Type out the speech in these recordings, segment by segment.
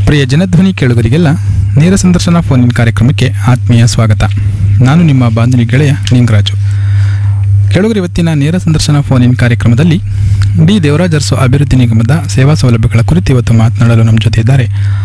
ಪ್ರಿಯ ಜನಧ್ವನಿ ಕೇಳುಗರಿಗೆಲ್ಲ ನೇರ ಸಂದರ್ಶನ ಫೋನ್ ಇನ್ ಕಾರ್ಯಕ್ರಮಕ್ಕೆ ಆತ್ಮೀಯ ಸ್ವಾಗತ ನಾನು ನಿಮ್ಮ ಬಾಂಧವಿ ಗೆಳೆಯ ನಿಂಗರಾಜು ಕೇಳುಗರು ಇವತ್ತಿನ ನೇರ ಸಂದರ್ಶನ ಫೋನ್ ಇನ್ ಕಾರ್ಯಕ್ರಮದಲ್ಲಿ ಡಿ ದೇವರಾಜ್ ಅರಸು ಅಭಿವೃದ್ಧಿ ನಿಗಮದ ಸೇವಾ ಸೌಲಭ್ಯಗಳ ಕುರಿತು ಇವತ್ತು ಮಾತನಾಡಲು ನಮ್ಮ ಜೊತೆ ಇದ್ದಾರೆ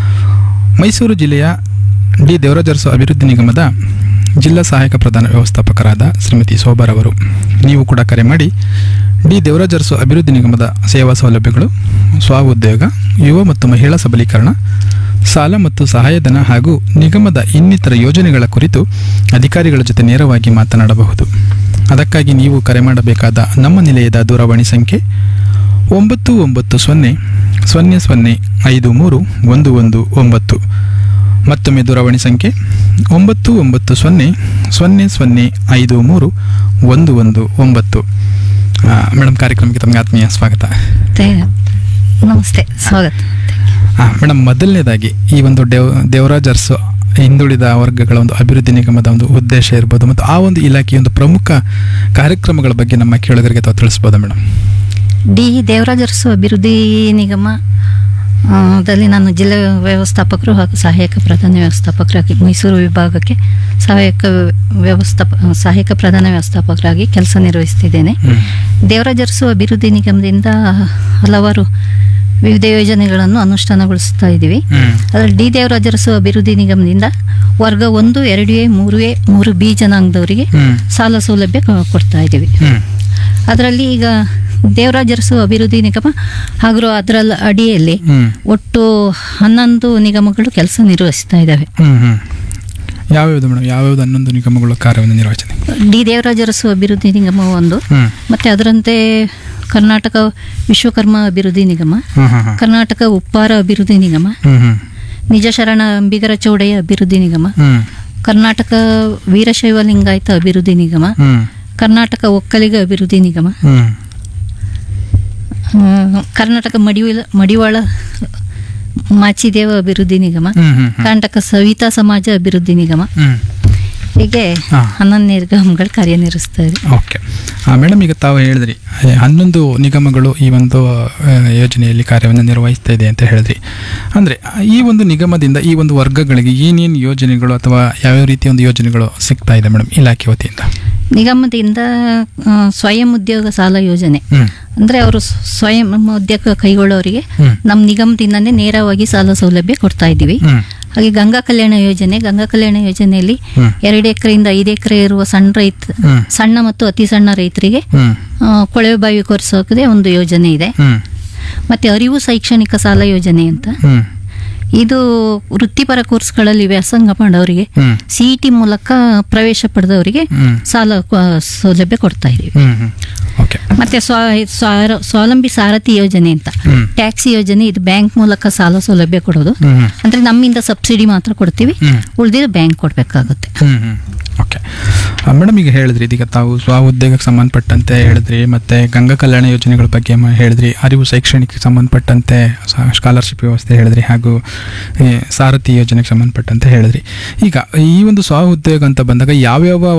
ಮೈಸೂರು ಜಿಲ್ಲೆಯ ಡಿ ದೇವರಾಜ್ ಅರಸು ಅಭಿವೃದ್ಧಿ ನಿಗಮದ ಜಿಲ್ಲಾ ಸಹಾಯಕ ಪ್ರಧಾನ ವ್ಯವಸ್ಥಾಪಕರಾದ ಶ್ರೀಮತಿ ಶೋಭಾರವರು ನೀವು ಕೂಡ ಕರೆ ಮಾಡಿ ಡಿ ದೇವರಾಜ್ ಅರಸು ಅಭಿವೃದ್ಧಿ ನಿಗಮದ ಸೇವಾ ಸೌಲಭ್ಯಗಳು ಸ್ವಉದ್ಯೋಗ ಯುವ ಮತ್ತು ಮಹಿಳಾ ಸಬಲೀಕರಣ ಸಾಲ ಮತ್ತು ಸಹಾಯಧನ ಹಾಗೂ ನಿಗಮದ ಇನ್ನಿತರ ಯೋಜನೆಗಳ ಕುರಿತು ಅಧಿಕಾರಿಗಳ ಜೊತೆ ನೇರವಾಗಿ ಮಾತನಾಡಬಹುದು ಅದಕ್ಕಾಗಿ ನೀವು ಕರೆ ಮಾಡಬೇಕಾದ ನಮ್ಮ ನಿಲಯದ ದೂರವಾಣಿ ಸಂಖ್ಯೆ ಒಂಬತ್ತು ಒಂಬತ್ತು ಸೊನ್ನೆ ಸೊನ್ನೆ ಸೊನ್ನೆ ಐದು ಮೂರು ಒಂದು ಒಂದು ಒಂಬತ್ತು ಮತ್ತೊಮ್ಮೆ ದೂರವಾಣಿ ಸಂಖ್ಯೆ ಒಂಬತ್ತು ಒಂಬತ್ತು ಸೊನ್ನೆ ಸೊನ್ನೆ ಸೊನ್ನೆ ಐದು ಮೂರು ಒಂದು ಒಂದು ಒಂಬತ್ತು ಆ, ಮೇಡಮ್ ಕಾರ್ಯಕ್ರಮಕ್ಕೆ ತಮಗೆ ಆತ್ಮೀಯ ಸ್ವಾಗತ ಮತ್ತೆ ನಮಸ್ತೆ ಸ್ವಾಗತ ಆ, ಮೇಡಮ್ ಮೊದಲನೇದಾಗಿ ಈ ಒಂದು ದೇವ್ ದೇವರಾಜ್ ಅರಸು ಹಿಂದುಳಿದ ವರ್ಗಗಳ ಒಂದು ಅಭಿವೃದ್ಧಿ ನಿಗಮದ ಒಂದು ಉದ್ದೇಶ ಇರ್ಬೋದು ಮತ್ತು ಆ ಒಂದು ಇಲಾಖೆಯ ಒಂದು ಪ್ರಮುಖ ಕಾರ್ಯಕ್ರಮಗಳ ಬಗ್ಗೆ ನಮ್ಮ ಕೇಳುಗರಿಗೆ ತಾವು ತಿಳಿಸ್ಬೋದಾ ಮೇಡಮ್ ಡಿ ದೇವರಾಜ ಅರಸು ಅಭಿವೃದ್ಧಿ ನಿಗಮ ಆ, ದಲ್ಲಿ ನಾನು ಜಿಲ್ಲಾ ವ್ಯವಸ್ಥಾಪಕರು ಹಾಗೂ ಸಹಾಯಕ ಪ್ರಧಾನ ವ್ಯವಸ್ಥಾಪಕರಾಗಿ ಮೈಸೂರು ವಿಭಾಗಕ್ಕೆ ಸಹಾಯಕ ವ್ಯವಸ್ಥಾಪ ಸಹಾಯಕ ಪ್ರಧಾನ ವ್ಯವಸ್ಥಾಪಕರಾಗಿ ಕೆಲಸ ನಿರ್ವಹಿಸ್ತಿದ್ದೇನೆ ಹ್ಮ್. ದೇವರಾಜ ಅರಸು ಅಭಿವೃದ್ಧಿ ನಿಗಮದಿಂದ ಹಲವಾರು ವಿವಿಧ ಯೋಜನೆಗಳನ್ನು ಅನುಷ್ಠಾನಗೊಳಿಸ್ತಾ ಇದ್ದೀವಿ ಹ್ಮ್. ಅದರಲ್ಲಿ ಡಿ ದೇವರಾಜ ಅರಸು ಅಭಿವೃದ್ಧಿ ನಿಗಮದಿಂದ ವರ್ಗ ಒಂದು ಎರಡು ಎ ಮೂರು ಎ ಮೂರು ಬಿ ಜನಾಂಗದವರಿಗೆ ಹ್ಮ್. ಸಾಲ ಸೌಲಭ್ಯ ಕೊ- ಕೊಡ್ತಾ ಇದ್ದೀವಿ ಹ್ಮ್. ಅದರಲ್ಲಿ ಈಗ ದೇವರಾಜ ಅರಸು ಅಭಿವೃದ್ಧಿ ನಿಗಮ ಹಾಗೂ ಅದರ ಅಡಿಯಲ್ಲಿ ಹ್ಮ್. ಒಟ್ಟು ಹನ್ನೊಂದು ನಿಗಮಗಳು ಕೆಲಸ ನಿರ್ವಹಿಸ್ತಾ ಇದ್ದಾವೆ ಹ್ಮ್ ಹ್ಮ್ ಯಾವ್ಯಾವುದು ಮೇಡಮ್ ಯಾವ್ಯಾವ್ದು ಹನ್ನೊಂದು ನಿಗಮಗಳ ಕಾರ್ಯವನ್ನು ನಿರ್ವಹಣೆ ಡಿ ದೇವರಾಜ ಅರಸು ಅಭಿವೃದ್ಧಿ ನಿಗಮ ಒಂದು ಹ್ಮ್ ಮತ್ತೆ ಅದರಂತೆ ಕರ್ನಾಟಕ ವಿಶ್ವಕರ್ಮ ಅಭಿವೃದ್ಧಿ ನಿಗಮ ಹ್ಮ್ ಹ್ಮ್ ಹ್ಮ್ ಕರ್ನಾಟಕ ಉಪ್ಪಾರ ಅಭಿವೃದ್ಧಿ ನಿಗಮ ಹ್ಮ್ ಹ್ಮ್ ನಿಜ ಶರಣ ಅಂಬಿಗರ ಚೌಡೆಯ ಅಭಿವೃದ್ಧಿ ನಿಗಮ ಹ್ಮ್ ಕರ್ನಾಟಕ ವೀರಶೈವ ಲಿಂಗಾಯತ ಅಭಿವೃದ್ಧಿ ನಿಗಮ ಹ್ಮ್ ಕರ್ನಾಟಕ ಒಕ್ಕಲಿಗ ಅಭಿವೃದ್ಧಿ ನಿಗಮ ಹ್ಮ್ ಹ್ಮ್, ಕರ್ನಾಟಕ ಮಡಿವಾಳ ಮಡಿವಾಳ ಮಾಚಿದೇವ ಅಭಿವೃದ್ಧಿ ನಿಗಮ ಹ್ಮ್ ಹ್ಮ್ ಹ್ಮ್ ಕರ್ನಾಟಕ ಸವಿತಾ ಸಮಾಜ ಅಭಿವೃದ್ಧಿ ನಿಗಮ ಹ್ಮ್ ಹೀಗೆ ಹಾ. ಹನ್ನೊಂದು ನಿಗಮಗಳು ಕಾರ್ಯನಿರ್ವಹಿಸ್ತಾ ಇದೆ ಓಕೆ ಮೇಡಮ್ ಈಗ ತಾವು ಹೇಳಿದ್ರಿ ಏ, ಹನ್ನೊಂದು ನಿಗಮಗಳು ಈ ಒಂದು ಆ, ಯೋಜನೆಯಲ್ಲಿ ಕಾರ್ಯವನ್ನು ನಿರ್ವಹಿಸ್ತಾ ಇದೆ ಅಂತ ಹೇಳಿದ್ರಿ ಅಂದರೆ ಈ ಒಂದು ನಿಗಮದಿಂದ ಈ ಒಂದು ವರ್ಗಗಳಿಗೆ ಏನೇನು ಯೋಜನೆಗಳು ಅಥವಾ ಯಾವ್ಯಾವ ರೀತಿಯ ಒಂದು ಯೋಜನೆಗಳು ಸಿಗ್ತಾ ಇದೆ ಮೇಡಮ್ ಇಲಾಖೆ ವತಿಯಿಂದ ನಿಗಮದಿಂದ ಆ, ಸ್ವಯಂ ಉದ್ಯೋಗ ಸಾಲ ಯೋಜನೆ ಹ್ಮ್ ಅಂದ್ರೆ ಅವರು ಸ್ವಯಂ ಉದ್ಯೋಗ ಕೈಗೊಳ್ಳೋರಿಗೆ ಹ್ಮ್. ನಮ್ಮ ನಿಗಮದಿಂದನೇ ನೇರವಾಗಿ ಸಾಲ ಸೌಲಭ್ಯ ಕೊಡ್ತಾ ಇದ್ದೀವಿ ಹ್ಮ್ ಹಾಗೆ ಗಂಗಾ ಕಲ್ಯಾಣ ಯೋಜನೆ ಗಂಗಾ ಕಲ್ಯಾಣ ಯೋಜನೆಯಲ್ಲಿ ಹ್ಮ್. ಎರಡು ಎಕರೆಯಿಂದ ಐದು ಎಕರೆ ಇರುವ ಸಣ್ಣ ರೈತ ಹ್ಮ್ ಸಣ್ಣ ಮತ್ತು ಅತಿ ಸಣ್ಣ ರೈತರಿಗೆ ಹ್ಮ್ ಆ, ಕೊಳವೆ ಬಾವಿ ಕೊರೆಸೋಕೆ ಒಂದು ಯೋಜನೆ ಇದೆ ಹ್ಮ್ ಮತ್ತೆ ಅರಿವು ಶೈಕ್ಷಣಿಕ ಸಾಲ ಯೋಜನೆ ಅಂತ ಹ್ಮ್ ಇದು ವೃತ್ತಿಪರ ಕೋರ್ಸ್ಗಳಲ್ಲಿ ವ್ಯಾಸಂಗ ಮಾಡೋರಿಗೆ ಹ್ಮ್ ಸಿಇಟಿ ಮೂಲಕ ಪ್ರವೇಶ ಪಡೆದವರಿಗೆ ಹ್ಮ್ ಸಾಲ ಕ- ಸೌಲಭ್ಯ ಕೊಡ್ತಾ ಇದೀವಿ ಹ್ಮ್ ಹ್ಮ್ ಓಕೆ ಮತ್ತೆ ಸ್ವ ಸ್ವ- ಸ್ವಾವಲಂಬಿ ಸಾರಥಿ ಯೋಜನೆ ಅಂತ ಹ್ಮ್ ಟ್ಯಾಕ್ಸಿ ಯೋಜನೆ ಇದು ಬ್ಯಾಂಕ್ ಮೂಲಕ ಸಾಲ ಸೌಲಭ್ಯ ಕೊಡೋದು ಹ್ಮ್ ಹ್ಮ್ ಅಂದ್ರೆ ನಮ್ಮಿಂದ ಸಬ್ಸಿಡಿ ಮಾತ್ರ ಕೊಡ್ತೀವಿ ಹ್ಮ್ ಉಳಿದಿದ್ದು ಬ್ಯಾಂಕ್ ಕೊಡ್ಬೇಕಾಗುತ್ತೆ ಹ್ಮ್ ಹ್ಮ್ ಓಕೆ ಮೇಡಮ್ ಈಗ ಹೇಳಿದ್ರಿ ಇದೀಗ ತಾವು ಸ್ವ ಉದ್ಯೋಗಕ್ಕೆ ಸಂಬಂಧಪಟ್ಟಂತೆ ಹೇಳಿದ್ರಿ ಮತ್ತೆ ಗಂಗಾ ಕಲ್ಯಾಣ ಯೋಜನೆಗಳ ಬಗ್ಗೆ ಮ- ಹೇಳಿದ್ರಿ ಅರಿವು ಶೈಕ್ಷಣಿಕಕ್ಕೆ ಸಂಬಂಧಪಟ್ಟಂತೆ ಸ್ಕಾಲರ್ಶಿಪ್ ವ್ಯವಸ್ಥೆ ಹೇಳಿದ್ರಿ ಹಾಗೂ ಈ ಸಾರಥಿ ಯೋಜನೆಗೆ ಸಂಬಂಧಪಟ್ಟಂತೆ ಹೇಳಿದ್ರಿ ಈಗ ಈ ಒಂದು ಸ್ವ ಉದ್ಯೋಗ ಅಂತ ಬಂದಾಗ ಯಾವ್ಯಾವ